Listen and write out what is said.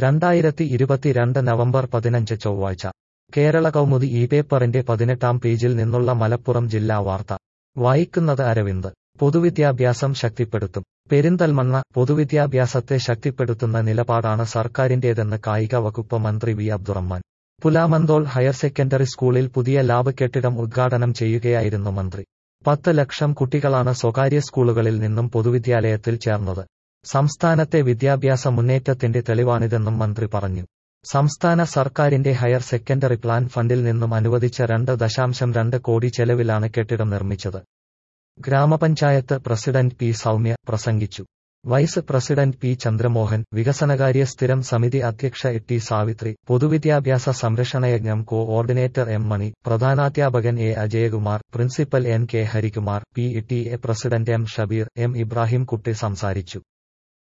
രണ്ടായിരത്തി ഇരുപത്തിരണ്ട് നവംബർ പതിനഞ്ച് ചൊവ്വാഴ്ച കേരള കൗമുദി ഈ പേപ്പറിന്റെ പതിനെട്ടാം പേജിൽ നിന്നുള്ള മലപ്പുറം ജില്ലാ വാർത്ത വായിക്കുന്നത് അരവിന്ദ് പൊതുവിദ്യാഭ്യാസം ശക്തിപ്പെടുത്തും പെരിന്തൽമണ്ണ പൊതുവിദ്യാഭ്യാസത്തെ ശക്തിപ്പെടുത്തുന്ന നിലപാടാണ് സർക്കാരിന്റേതെന്ന് കായിക വകുപ്പ് മന്ത്രി V Abdurahman Pulamanthole higher secondary സ്കൂളിൽ പുതിയ ലാബ് കെട്ടിടം ഉദ്ഘാടനം ചെയ്യുകയായിരുന്നു മന്ത്രി പത്ത് ലക്ഷം കുട്ടികളാണ് സ്വകാര്യ സ്കൂളുകളിൽ നിന്നും പൊതുവിദ്യാലയത്തിൽ ചേർന്നത് സംസ്ഥാനത്തെ വിദ്യാഭ്യാസ മുന്നേറ്റത്തിന്റെ തെളിവാണിതെന്നും മന്ത്രി പറഞ്ഞു സംസ്ഥാന സർക്കാരിന്റെ ഹയർ സെക്കൻഡറി പ്ലാൻ ഫണ്ടിൽ നിന്നും അനുവദിച്ച രണ്ട് ദശാംശം രണ്ട് കോടി ചെലവിലാണ് കെട്ടിടം നിർമ്മിച്ചത് ഗ്രാമപഞ്ചായത്ത് പ്രസിഡന്റ് പി സൗമ്യ പ്രസംഗിച്ചു വൈസ് പ്രസിഡന്റ് പി ചന്ദ്രമോഹൻ വികസനകാര്യ സ്ഥിരം സമിതി അധ്യക്ഷ എ ടി സാവിത്രി പൊതുവിദ്യാഭ്യാസ സംരക്ഷണയജ്ഞം കോഓർഡിനേറ്റർ എം മണി പ്രധാനാധ്യാപകൻ A Ajayakumar principal N K Harikumar P T A president M Shabeer M Ibrahim Kutty സംസാരിച്ചു